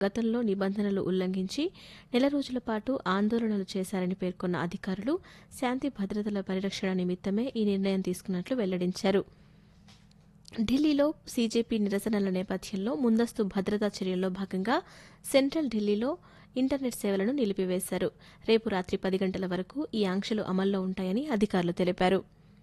గతంలో నిబంధనలు ఉల్లంఘించి నెల రోజుల పాటు ఆందోళనలు చేశారని పేర్కొన్న అధికారులు శాంతి భద్రతల పరిరక్షణ నిమిత్తమే ఈ నిర్ణయం తీసుకున్నట్లు వెల్లడించారు ఢిల్లీలో సీజేపీ నిరసనల నేపథ్యంలో ముందస్తు భద్రతా చర్యల్లో భాగంగా సెంట్రల్ ఢిల్లీలో ఇంటర్నెట్ సేవలను నిలిపివేశారు రేపు రాత్రి పది గంటల వరకు ఈ ఆంక్షలు అమల్లో ఉంటాయని అధికారులు తెలిపారు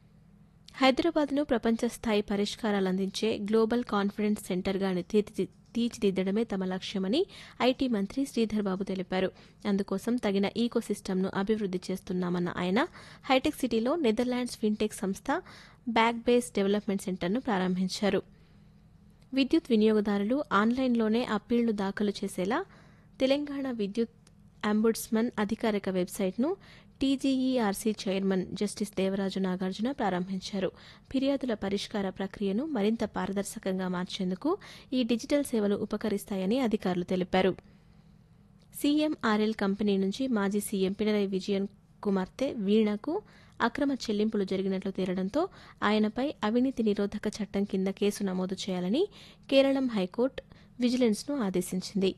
హైదరాబాద్ను ప్రపంచ స్థాయి పరిష్కారాలు అందించే గ్లోబల్ కాన్ఫిడెన్స్ సెంటర్గా తీర్చి- తీర్చిదిద్దడమే తమ లక్ష్యమని ఐటీ మంత్రి శ్రీధర్ బాబు తెలిపారు అందుకోసం తగిన ఈకో సిస్టమ్ను అభివృద్ది చేస్తున్నామన్న ఆయన హైటెక్ సిటీలో నెదర్లాండ్స్ ఫిన్టెక్ సంస్థ బ్యాక్ బేస్ డెవలప్మెంట్ సెంటర్ను ప్రారంభించారు విద్యుత్ వినియోగదారులు ఆన్లైన్లోనే అప్పీళ్లు దాఖలు చేసేలా తెలంగాణ విద్యుత్ అంబుడ్స్మన్ అధికారిక వెబ్సైట్ను TGERC chairman justice Devaraju Nagarjuna ప్రారంభించారు ఫిర్యాదుల పరిష్కార ప్రక్రియను మరింత పారదర్శకంగా మార్చేందుకు ఈ డిజిటల్ సేవలు ఉపకరిస్తాయని అధికారులు తెలిపారు సీఎంఆర్ఎల్ కంపెనీ నుంచి మాజీ సీఎం పినరయి విజయన్ కుమార్తె వీణకు అక్రమ చెల్లింపులు జరిగినట్లు తేలడంతో ఆయనపై అవినీతి నిరోధక చట్టం కింద కేసు నమోదు చేయాలని కేరళం హైకోర్టు విజిలెన్స్ను ఆదేశించింది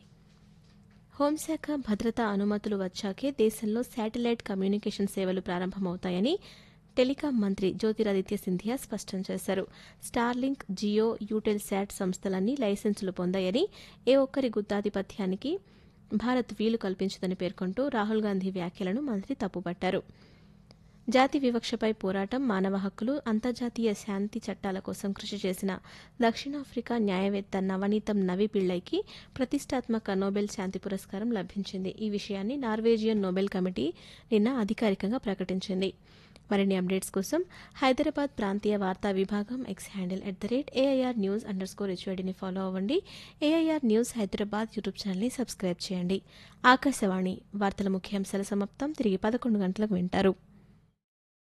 హోంశాఖ భద్రతా అనుమతులు వచ్చాకే దేశంలో శాటిలైట్ కమ్యూనికేషన్ సేవలు ప్రారంభమవుతాయని టెలికాం మంత్రి జ్యోతిరాదిత్య సింధియా స్పష్టం చేశారు స్టార్లింక్ జియో యూటెల్ శాట్ సంస్థలన్నీ లైసెన్సులు పొందాయని ఏ ఒక్కరి గుత్తాధిపత్యానికి భారత్ వీలు కల్పించదని పేర్కొంటూ రాహుల్ గాంధీ వ్యాఖ్యలను మంత్రి తప్పుపట్టారు జాతి వివక్షపై పోరాటం మానవ హక్కులు అంతర్జాతీయ శాంతి చట్టాల కోసం కృషి చేసిన దక్షిణాఫ్రికా న్యాయవేత్త నవనీతం నవి పిళ్ళైకి ప్రతిష్టాత్మక నోబెల్ శాంతి పురస్కారం లభించింది ఈ విషయాన్ని నార్వేజియన్ నోబెల్ కమిటీ నిన్న అధికారికంగా ప్రకటించింది మరిన్ని అప్డేట్స్ కోసం హైదరాబాద్ ప్రాంతీయ వార్తా విభాగం X handle at the rate AIR news underscore హెచ్వైడిని ఫాలో అవ్వండి ఏఐఆర్ న్యూస్ హైదరాబాద్ యూట్యూబ్ ఛానల్ని సబ్స్క్రైబ్ చేయండి ఆకాశవాణి వార్తల ముఖ్యాంశాల సమాప్తం తిరిగి పదకొండు గంటలకు వింటారు